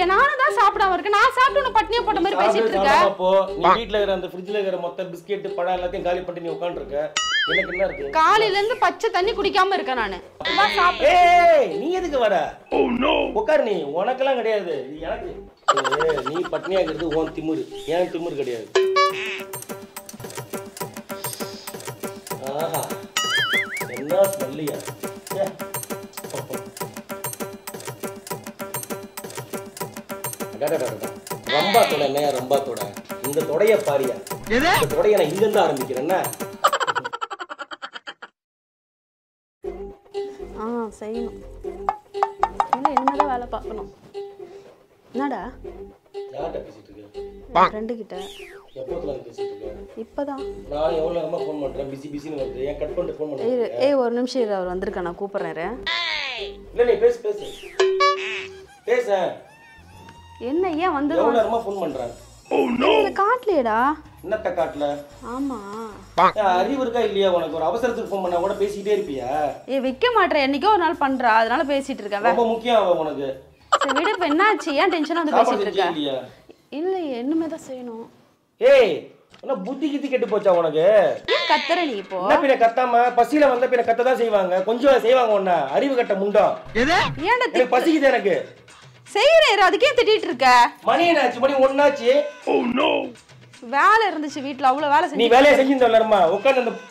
ஏன் நானும் தான் சாப்பிடாம இருக்கேன் நான் சாப்பிட்டு உன்னை பட்னியா போட்ட மாதிரி பேசிட்டு சாப்பிடு, இருக்க சாப்பிடாம போ நீ வீட்ல இருக்கிற அந்த ஃப்ரிட்ஜ்ல இருக்கிற மொத்த பிஸ்கெட் பழம் எல்லாத்தையும் காலி பண்ணிட்டு நீ உட்காந்துருக்க எனக்கு என்ன இருக்கு காலையில இருந்து பச்சை தண்ணி குடிக்காம இருக்கேன் நானு வா சாப்பிடு ஏய் நீ எதுக்கு வர உட்காரு நீ உனக்கெல்லாம் கிடையாது இது எனக்கு ஏய், நீ பட்னியா இருக்கிறது உன் திமிரு ஏன் திமிரு கிடையாது ஆஹா என்ன சொல்லியா ச்சே. அடடடடடா. ரம்பா தொட என்ன ரம்பா தொட இந்த தொடைய பாரியா இந்த தொடைய நான் இங்க இருந்து ஆரம்பிக்கிறேன் என்ன ஆ செய்யணும் இல்லை இனிமேதான் வேலை பார்க்கணும் என்னடா யார்கிட்ட பேசிட்டு இருக்க ஃப்ரெண்டு கிட்ட எப்போத்துல பேசிட்டு இருக்க இப்பதான் நான் எவ்வளவு நேரமா ஃபோன் பண்றேன் பிஸி பிஸின்னு வருது ஏன் கட் பண்ணிட்டு ஃபோன் ஏய், பண்றேன் ஏய் ஒரு நிமிஷம் இரு அவர் வந்திருக்கேன் நான் கூப்பிடுறேன் இரு. இல்ல நீ பேசு பேசு பேச என்ன ஏன் வந்து எவ்வளவு நேரமா ஃபோன் பண்றேன் இதை காட்டலையேடா என்னத்த காட்டல ஆமா ஏன் அறிவு இருக்கா இல்லையா உனக்கு ஒரு அவசரத்துக்கு ஃபோன் பண்ணா கூட பேசிக்கிட்டே இருப்பியா ஏ வைக்க மாட்டேன் என்னைக்கோ ஒரு நாள் பண்றா அதனால பேசிட்டு இருக்கேன் வே- ரொம்ப முக்கியம் அவ உனக்கு சரி விடு இப்ப என்னாச்சு ஏன் டென்ஷனா வந்து சாப்பாடு பேசிட்டு செஞ்சே இருக்க இல்லையா இல்லையே இன்னுமே தான் செய்யணும் ஏய் என்ன புத்தி கித்தி கெட்டு போச்சா உனக்கு ஏன் கத்துற நீ இப்போ என்ன பின்ன கத்தாம பசியில வந்த பின்ன கத்த தான் செய்வாங்க கொஞ்சம் செய்வாங்க உன்ன அறிவு கட்ட முண்டம் ஏன்டா எனக்கு பசிக்குது எனக்கு செய்யறேன் இரு, அதுக்கே திட்டிட்டு இருக்க மணி என்னாச்சு மணி ஒன்னாச்சு வேலை இருந்துச்சு வீட்ல அவ்வளவு வேலை நீ செஞ்சு வேலையை செஞ்சிருந்தோம்லம்மா உட்காந்து அந்த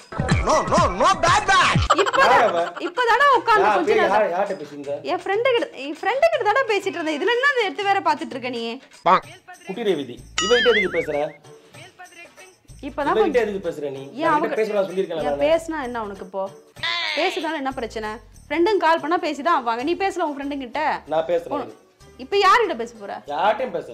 இப்பதான் யார் அவ? இப்பதானே உட்காந்து யார் கொஞ்ச பேர் நேரம் யார் யார்கிட்ட பேசுங்க என் ஃப்ரெண்டு கிட்ட என் ஃப்ரெண்டு கிட்ட தானே பேசிட்டு இருந்தேன் இதுல என்ன அந்த எடுத்து வேற பாத்துட்டு இருக்க நீ குட்டி ரேவதி இவகிட்ட எதுக்கு பேசுற இப்பதான் இவகிட்ட எதுக்கு பேசுற நீ ஏன் அவகிட்ட பேசலாம் சொல்லியிருக்கேன் ஏன் பேசினா என்ன உனக்கு இப்போ பேசுனால என்ன பிரச்சனை ஃப்ரெண்டுங்க கால் பண்ணா பேசிதான் ஆவாங்க நீ பேசல உன் ஃப்ரெண்டு கிட்ட நான் பேசுறேன் இப்போ யார்கிட்ட பேச போற யார்ட்டையும் பேசல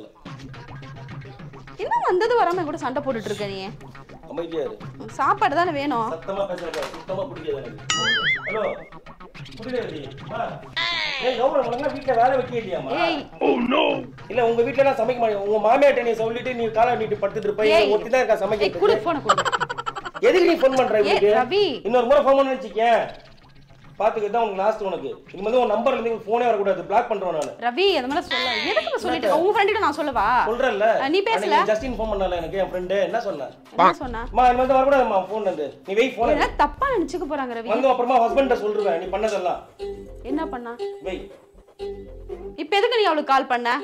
என்ன வந்தது வராம என் கூட சண்டை போட்டுட்டு இருக்க நீ அமைதியா இரு உனக்கு சாப்பாடு தானே வேணும் சத்தமா பேசுறத சுத்தமா பிடிக்காது எனக்கு ஹலோ குட்டி ரேவதி அம்மா. ஏய் கௌரவம் உனக்கு வீட்டுல வேலை வைக்க இல்லையாமா ஏய் இல்ல உங்க வீட்டுல எல்லாம் சமைக்க மாட்டேன் உங்க மாமியார்ட்ட நீ சொல்லிட்டு நீ காலை நீட்டு படுத்துட்டு இருப்ப ஏய். ஒருத்தி தான் இருக்கா ஏய் சமைக்கிறதுக்கு குடு போன குடு எதுக்கு நீ ஃபோன் பண்ற ஏய் இவளுக்கு ரவி இன்னொரு முறை ஃபோன் பண்ண வச்சுக்கேன் பாத்துக்கிட்டு தான் உனக்கு லாஸ்ட் உனக்கு இனிமே வந்து உன் நம்பர்ல இருந்து ஃபோனே வரக்கூடாது பிளாக் பண்றேன் நான் ரவி அந்த மாதிரி சொல்ல எதுக்கு நான் சொல்லிட்டு இருக்க? உன் ஃப்ரெண்டு நான் சொல்லவா சொல்றேன்ல அஹ், நீ பேசல ஜஸ்டின் ஃபோன் பண்ணல எனக்கு என் ஃப்ரெண்டு என்ன சொன்னேன் என்ன சொன்னா அம்மா இனிமே வந்து வரக்கூடாதும்மா ஃபோன் வந்து நீ வெய் ஃபோன் என்ன தப்பா நினைச்சுக்க போறாங்க ரவி வந்து அப்புறமா ஹஸ்பண்ட சொல்றேன் நீ பண்ணதெல்லாம் என்ன பண்ணா வெய் இப்ப எதுக்கு நீ அவளுக்கு கால் பண்ண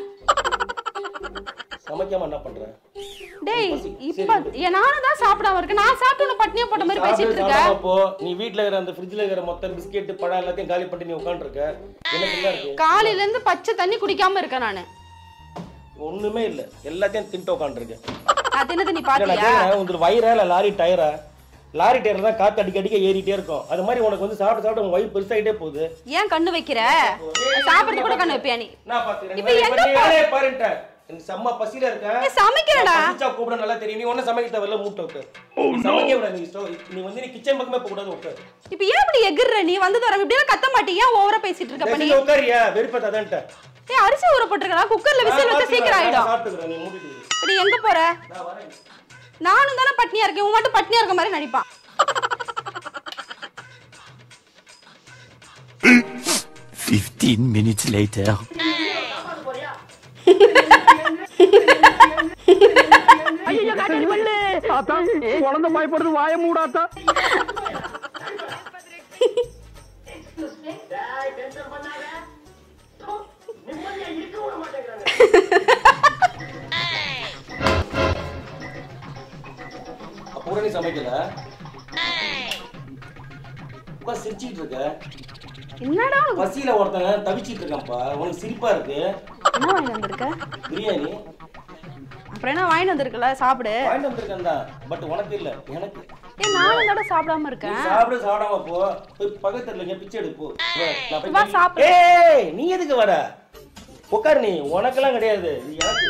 சமைக்காம என்ன பண்ற டேய் இப்ப ஏன் நானும் தான் சாப்பிடாம இருக்கேன் நான் சாப்பிட்டு உன்னை பட்னியா போட்ட மாதிரி பேசிட்டு சாப்பிடு, இருக்க சாப்பிடாம போ நீ வீட்ல இருக்கிற அந்த ஃப்ரிட்ஜ்ல இருக்கிற மொத்த பிஸ்கெட் பழம் எல்லாத்தையும் காலி பண்ணிட்டு நீ உட்காந்துருக்க எனக்கு என்ன இருக்கு காலையில இருந்து பச்சை தண்ணி குடிக்காம இருக்கேன் நானு ஒண்ணுமே இல்ல எல்லாத்தையும் தின்ட்டு உட்காந்துருக்கேன் அது என்னது நீ இல்ல, நான் பாத்தியா கேக்குறேன், உங்களுக்கு வயிறா இல்ல லாரி டயரா லாரி டயர் தான் காத்து அடிக்க அடிக்க ஏறிட்டே இருக்கும் அது மாதிரி உனக்கு வந்து சாப்பிட்டு சாப்பிட்டு உன் வயிறு பெருசாயிட்டே போகுது ஏன் கண்ணு வைக்கிற சாப்பிடுறது கூட கண்ணு வைப்பியா நீ நான் பாத்துக்கிறேன் இப்ப வேலையை எங்க பண்ணி வேலையை பாருன்ட்டேன் எனக்கு செம்ம பசியில இருக்கேன் ஏய், சமைக்கிறடா பசிச்சா கூப்பிட நல்லா தெரியும் நீ ஒன்னும் சமைக்க தேவையில்ல மூட்டை விட்டு நீ சமைக்க விட நீ ஸ்டோ- நீ வந்து நீ கிச்சன் பக்கமே போக கூடாது உட்காரு இப்ப ஏன் இப்படி எகிர்ற நீ வந்து வர இப்படி கத்த மாட்டியா ஓவரா பேசிட்டு இருக்க பண்ணி தயவுசெய்து உட்காரியா வெறுப்பை ததன்ட்ட ஏய் அரிசி ஊற போட்டுருக்கா குக்கர்ல விசில் வச்சா சீக்கிரம் ஆயிடும் சாப்பிட்டுக்கிறேன் நீ மூடிட்டு இரு. இப்ப நீ எங்க போற நான் வரேன் நானும் தானே பட்னியா இருக்கேன் உன் மட்டும் பட்னியா இருக்க மாதிரி நடிப்பான் Fifteen minutes later. ஆத்தா குழந்தை பயப்படுது வாய மூடாத்தா அப்போ கூட நீ சமைக்கல உட்கார் சிரிச்சிட்டு இருக்க என்னடா உனக்கு பசியில ஒருத்தன் தவிச்சிட்டு இருக்கான்ப்பா உனக்கு சிரிப்பா இருக்கு என்ன வாங்கி வந்திருக்க பிரியாணி அப்புறம் என்ன வாங்கிட்டு வந்திருக்கல சாப்பிடு வாங்கிட்டு வந்திருக்கேன் தான் பட் உனக்கு இல்ல எனக்கு ஏய் நானும் தடவை சாப்பிடாம நீ இருக்கேன் சாப்பிட சாப்பிடாம போ போய் பக்கத்துல இல்லைங்க பிச்சை எடுப்பு போ. நான் போய் வா, கழுவி- சாப்பிடு. ஏய் நீ எதுக்கு வர உட்காரு நீ உனக்கெல்லாம் கிடையாது இது எனக்கு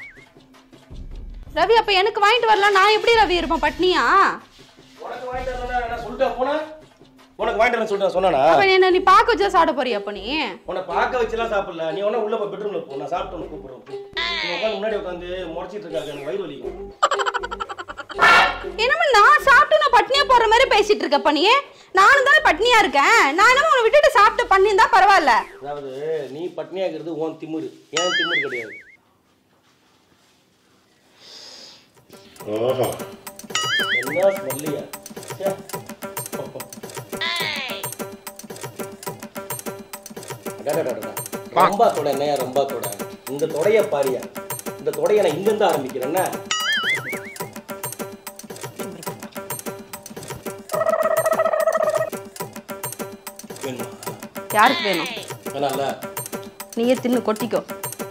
ரவி அப்ப எனக்கு வாங்கிட்டு வரல நான் எப்படி ரவி இருப்பேன் பட்னியா உனக்கு வாங்கிட்டு வரலன்னா நான் சொல்லிட்டா போனா உனக்கு வாங்கிட்டு வரேன்னு சொல்லிட்டு சொன்னானா அப்ப நீ என்ன நீ பாக்க வச்சா சாப்பிட போறியா அப்ப நீ உன்னை பார்க்க வச்சுலாம் சாப்பிடல நீ உடனே உள்ள போய் பெட்ரூம்ல போ நான் சாப்பிட்டு உனக்கு கூப்பிடுறேன் போ. நீ உட்காந்து முன்னாடி உட்காந்து முறைச்சிட்டு இருக்காங்க எனக்கு வயிறு வலிக்கும் என்னமோ நான் சாப்பிட்டு நான் பட்னியா போற மாதிரி பேசிட்டு இருக்கப்ப நீ நானும் தானே பட்னியா இருக்கேன் நான் என்னமோ உன்னை விட்டுட்டு சாப்பிட்டு பண்ணியிருந்தா பரவாயில்ல அதாவது நீ பட்னியா இருக்கிறது உன் திமிரு ஏன் திமிரு கிடையாது ஆஹா. என்ன ஸ்மெல்லியா ச்சே. அடடடடடா. ரொம்ப தொட என்னையா ரொம்ப தொட இந்த தொடைய பாரியா இந்த தொடைய நான் இங்கிருந்து ஆரம்பிக்கிறேன்னா வேணுமா யாருக்கு வேணும் வேணாம்ல நீயே தின்னு கொட்டிக்கோ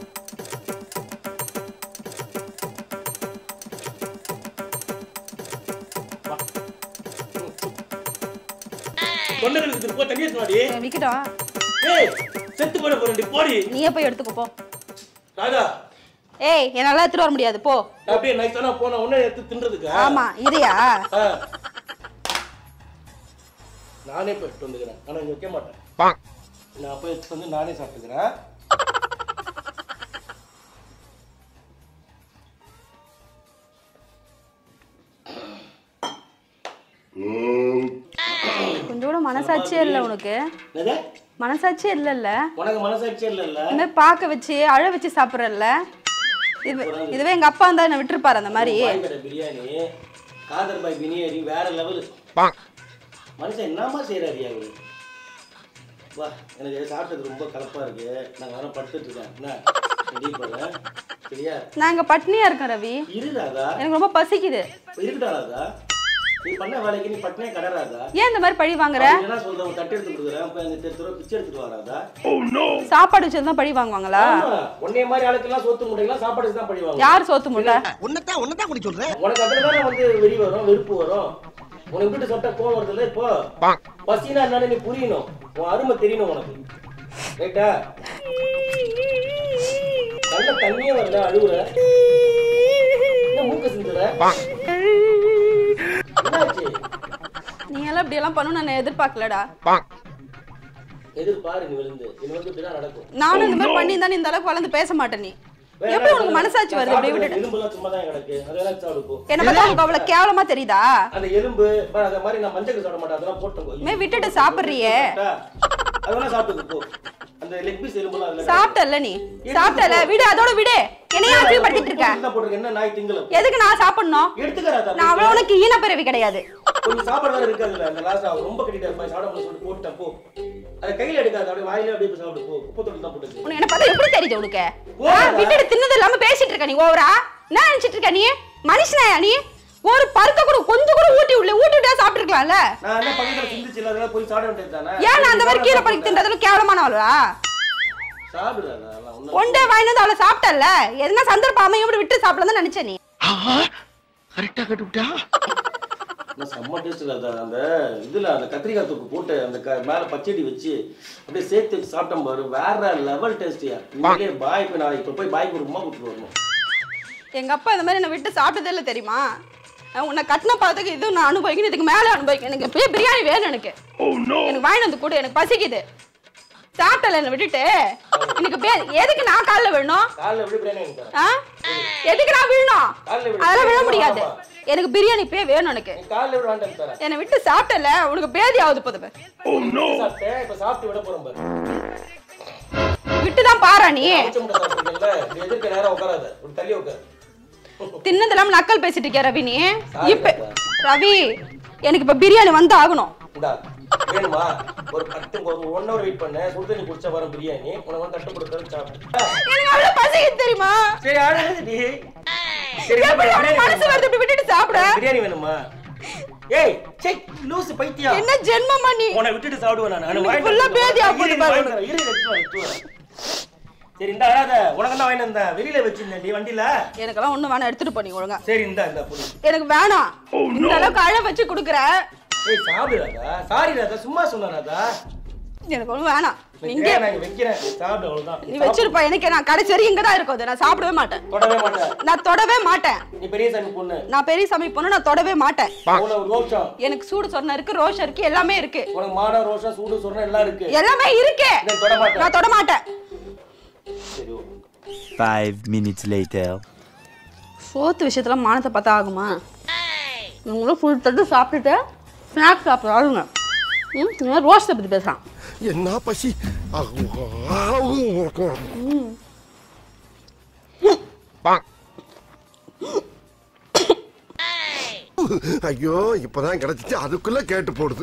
தொண்டர்களுக்கு போ தண்ணி எடுத்து விக்கடா ஏய் செத்து போட போறேன் போடி நீயே போய் எடுத்துக்கோ போ ராஜா ஏய் என்னால எடுத்துட்டு வர முடியாது போ நான் அப்படியே நைஸானா போன உடனே எடுத்து தின்றதுக்கு ஆமா இதையா ஆ. நானே போய் எடுத்து வந்துக்கிறேன் ஆனா இங்க வைக்க மாட்டேன் நான் போய் எடுத்து வந்து நானே சாப்பிட்டுக்கிறேன் கொஞ்சம் கூட மனசாட்சியே இல்லை உனக்கு என்னது? மனசாட்சியே இல்லைல்ல உனக்கு மனசாட்சியே இல்லைல்ல இந்த மாதிரி பார்க்க வச்சு அழ வச்சு சாப்பிட்றல்ல இது இதுவே எங்க அப்பா இருந்தா என்ன விட்டுருப்பாரு அந்த மாதிரி பாய் கடை பிரியாணி காதர் பாய் பிரியாணி வேற லெவலு மனுஷன் என்னமா செய்யறாரு அவரு வா எனக்கு சாப்பிட்டது ரொம்ப கலப்பா இருக்கு நான் வேற படுத்துட்டு இருக்கேன் என்ன ரெடி போறேன் சரியா நான் இங்க பட்னியா இருக்கேன் ரவி இரு ராதா எனக்கு ரொம்ப பசிக்குது இருக்கட்டா ராதா நீ பண்ண வேலைக்கு நீ பட்டினே கடறாதா ஏன் இந்த மாதிரி பழி வாங்குற என்ன சொல்ற உன் தட்டு எடுத்து கொடுக்குறேன் போய் அங்க தெரு பிச்சை எடுத்துட்டு வராதா சாப்பாடு வச்சது தான் பழி வாங்குவாங்களா ஆமா உன்னைய மாதிரி ஆளுக்கெல்லாம் சோத்து முட்டைக்கெல்லாம் சாப்பாடு தான் படிவாங்க யார் சோத்து முட்டை உன்னதான் உன்னதான் குடி சொல்றேன் உனக்கு அதுல தானே வந்து வெறி வரும் வெறுப்பு வரும் உனக்கு விட்டு சொட்ட கோவம் வருதுல்ல இப்போ பசினா என்னன்னு நீ புரியணும் உன் அருமை தெரியணும் உனக்கு ரைட்டா நல்ல தண்ணியே வரல அழுகுற என்ன மூக்க சிந்துற என்னாச்சு நீ எல்லாம் இப்படி எல்லாம் பண்ணு நான் எதிர்பார்க்கலடா எதிர்பாரு நீ விழுந்து இது வந்து இப்படிதான் நடக்கும் நானும் இந்த மாதிரி பண்ணி இருந்தா இந்த அளவுக்கு வளர்ந்து பேச மாட்டேன் நீ எப்படி உனக்கு மனசாட்சி வருது இப்படி விட்டுட்டு எலும்புலாம் சும்மா தான் கிடக்கு அதெல்லாம் சாப்பிடு போ என்ன பார்த்தா உனக்கு அவ்வளவு கேவலமா தெரியுதா அந்த எலும்பு பாரு, அந்த மாதிரி நான் மஞ்சள் சாப்பிட மாட்டேன் அதெல்லாம் போட்டேன் இனிமே விட்டுட்டு சாப்பிடுறியே அதெல்லாம் சாப்பிட்டு போ அந்த லெக் பீஸ் எலும்புலாம் அதுல சாப்பிட்டல நீ சாப்பிட்டல விடு அதோட விடு என்னையா அசிங்கப்படுத்திட்டு இருக்க என்ன போட்டிருக்க என்ன நாய் திங்கல எதுக்கு நான் சாப்பிடணும் எடுத்துக்கறா நான் அவ்வளவு உனக்கு ஈன பிறவி கிடையாது கொஞ்சம் சாப்பாடு வேற இருக்காதுல்ல அந்த லாஸ்ட் ரொம்ப கட்டிட்டு இருப்பா சாப்பிட முடியும் சொல்லிட்டு போட்டுட்டேன் போ அதை கையில எடுக்காத அப்படியே வாயில அப்படியே போய் சாப்பிடு போ குப்பை தொட்டி தான் போட்டுச்சு உனக்கு என்ன பார்த்தா எப்படி தெரியுது உனக்கு ஓவரா? ஆ, விட்டுட்டு தின்னது இல்லாம பேசிட்டு இருக்க நீ ஓவரா என்ன நினைச்சிட்டு இருக்க நீ மனுஷனாயா நீ ஒரு பருக்க கூட கொஞ்சம் கூட ஊட்டி விடல ஊட்டி விட்டா சாப்பிட்டுருக்கலாம்ல நான் என்ன பக்கத்துல சிந்திச்சு அதெல்லாம் போய் சாப்பிட வேண்டியது தானே ஏன் நான் அந்த மாதிரி கீழே படி தின்றதுல கேவலமானவளா சாப்பிடுறாங்க அதெல்லாம் ஒண்ணும் ஒன்றே வாங்கினது வந்து அவளை சாப்பிட்டல எதுனா சந்தர்ப்பம் அமையும் இப்படி விட்டு சாப்பிடலாம் தான் நினைச்சேன் நீ கரெக்டா கட்டுவிட்டா நான் செம்ம டேஸ்ட் இல்லை அந்த இதுல அந்த கத்திரிக்காய் தூக்கு போட்டு அந்த க மேல பச்சடி வச்சு அப்படியே சேர்த்து வச்சு சாப்பிட்டோம் பாரு வேற லெவல் டேஸ்டியா நீங்களே பாய் போய் நான் இப்போ போய் பாய்க்கு ஒரு உமா கொடுத்துட்டு வரணும் எங்க அப்பா இந்த மாதிரி என்னை விட்டு சாப்பிட்டதே இல்லை தெரியுமா நான் உன்னை கட்டின பார்த்துக்கு இது நான் அனுபவிக்கணும் இதுக்கு மேலே அனுபவிக்கணும் எனக்கு இப்பயே பிரியாணி வேணும் எனக்கு எனக்கு வாங்கிட்டு வந்து கொடு எனக்கு பசிக்குது சாப்பிட்டல என்னை விட்டுட்டு எனக்கு பே எதுக்கு நான் காலைல விழணும் காலைல எப்படி பிரியாணி வாங்கி தரேன் ஆ எதுக்கு நான் விழணும் காலைல விடு. அதெல்லாம் விழ முடியாது எனக்கு பிரியாணி இப்பயே வேணும் எனக்கு நீ காலைல எப்படி வாங்கிட்டு தரேன் என்னை விட்டு சாப்பிட்டல உனக்கு பேதி ஆகுது போதும் சாப்பிட்டேன் இப்போ சாப்பிட்டு விட போறோம் பாரு விட்டு தான் பாரா நீ அவிச்ச முட்டை சாப்பிட்டுருக்கேன்ல நீ எதிர்க்க நேரம் உட்காராத ஒரு தள்ளி உட்காரு தின்னது இல்லாம நக்கல் பேசிட்டு இருக்கியா ரவி நீ இப்ப ரவி எனக்கு இப்ப பிரியாணி வந்து ஆகணும் இந்தா வேணுமா ஒரு பத்து ஒரு ஒன் ஹவர் வெயிட் பண்ண சுடு தண்ணி குடிச்சா வரும் பிரியாணி உனக்கு வந்து தட்டு கொடுத்தா சாப்பிட்டு எனக்கு அவ்வளவு பசிக்குது தெரியுமா சரி அழகு நீ சரி என்ன எப்படி பண்ண? உனக்கு மனசு வருது இப்படி விட்டுட்டு சாப்பிட பிரியாணி வேணுமா ஏய் சே லூசு பைத்தியம் என்ன ஜென்மமா நீ உன்னை விட்டுட்டு சாப்பிடுவேன் நான் நான் இன்னைக்கு வாங்கிட்டு full ஆ வந்து பேதியா இரு, போகுது இரு, பாரு வாங்கிட்டு வரேன். இரு, எடுத்துட்டு வரேன், எடுத்துட்டு வரேன். சரி இந்த அழாத உனக்கு தான் வாங்கிட்டு வந்தேன் வெளியில வச்சிருந்தேன் நீ வண்டியில எனக்கெல்லாம் ஒண்ணு வேணாம் எடுத்துட்டு போனீ ஒழுங்கா சரி இந்த இந்த புடி எனக்கு வேணாம் இந்த அளவுக்கு அழ வச்சு குடுக்குற ஏய் சாப்பிடு ராதா சாரி ராதா சும்மா சொன்ன ராதா எனக்கு ஒண்ணு வேணாம் நீ இங்கே நான் இங்க வைக்கிறேன் நீ சாப்பிடு அவ்வளவுதான் நீ வச்சிருப்ப எனக்கு நான் கடைசி வரைக்கும் இங்க தான் இருக்கும் நான் சாப்பிடவே மாட்டேன் தொடவே மாட்டேன் நான் தொடவே மாட்டேன் நீ பெரிய சாமி பொண்ணு நான் பெரிய சமைப்பு பொண்ணு நான் தொடவே மாட்டேன் உனக்கு ஒரு ரோஷம் எனக்கு சூடு சொன்ன இருக்கு ரோஷம் இருக்கு எல்லாமே இருக்கு உனக்கு மான ரோஷம் சூடு சொன்ன எல்லாம் இருக்கு எல்லாமே இருக்கு நான் தொட மாட்டேன் நான் தொட மாட்டேன் சரி ஓகே. Five minutes later. சோத்து விஷயத்துல மானத்தை பார்த்தா ஆகுமா இவங்களும் ஃபுல் தட்டு சாப்பிட்டுட்டு ஸ்நாக்ஸ் சாப்பிட்றாருங்க ம் ரோஸ்ட்டை பற்றி பேசுகிறான் என்ன பசி ஐயோ இப்பதான் கிடைச்சிச்சு அதுக்குள்ள கேட்டு போடுது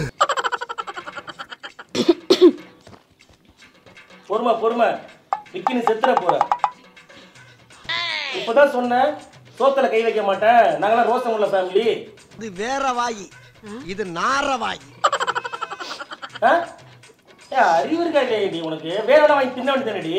பொறுமை பொறுமை விக்கினு செத்துற போற இப்பதான் சொன்னேன் சோத்துல கை வைக்க மாட்டேன் நாங்களாம் ரோசமுள்ள ஃபேமிலி இது வேற வாயி இது நார வாயி அறிவு இருக்கா இல்லையாடி உனக்கு வேற எதாவது வாங்கி தின்ன வேண்டியதானடி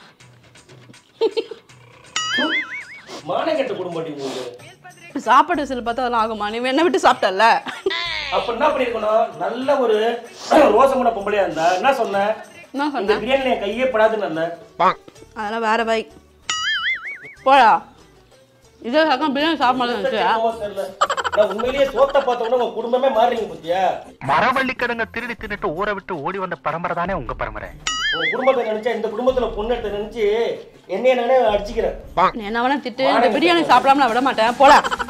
மானங்கெட்ட குடும்பம் உங்களுக்கு சாப்பாடு சில பார்த்தா அதெல்லாம் ஆகுமா நீ என்ன விட்டு சாப்பிட்டல அப்ப என்ன பண்ணிருக்கணும் நல்ல ஒரு ரோசமுள்ள பொம்பளையா இருந்தா என்ன சொன்ன என்ன இந்த சொன்னேன் பிரியாணி என் கையே படாதுன்னு இல்ல அதெல்லாம் வேற பை போடா இதே சாக்கம் பிரியாணி சாப்பிட நினச்சியா தெரியல நான் உண்மையிலேயே சோத்த பார்த்த உடனே உங்க குடும்பமே மாறுறீங்க பத்தியா மரவள்ளி கிழங்க திருடி தின்னுட்டு ஊரை விட்டு ஓடி வந்த பரம்பரை தானே உங்க பரம்பரை உங்க குடும்பத்தை நினைச்சா இந்த குடும்பத்துல பொண்ணு எடுத்து நினைச்சு என்னைய நானே அடிச்சுக்கிறேன் நீ என்ன வேணா திட்டு இந்த பிரியாணி சாப்பிடாம நான் விட மாட்டேன் போடா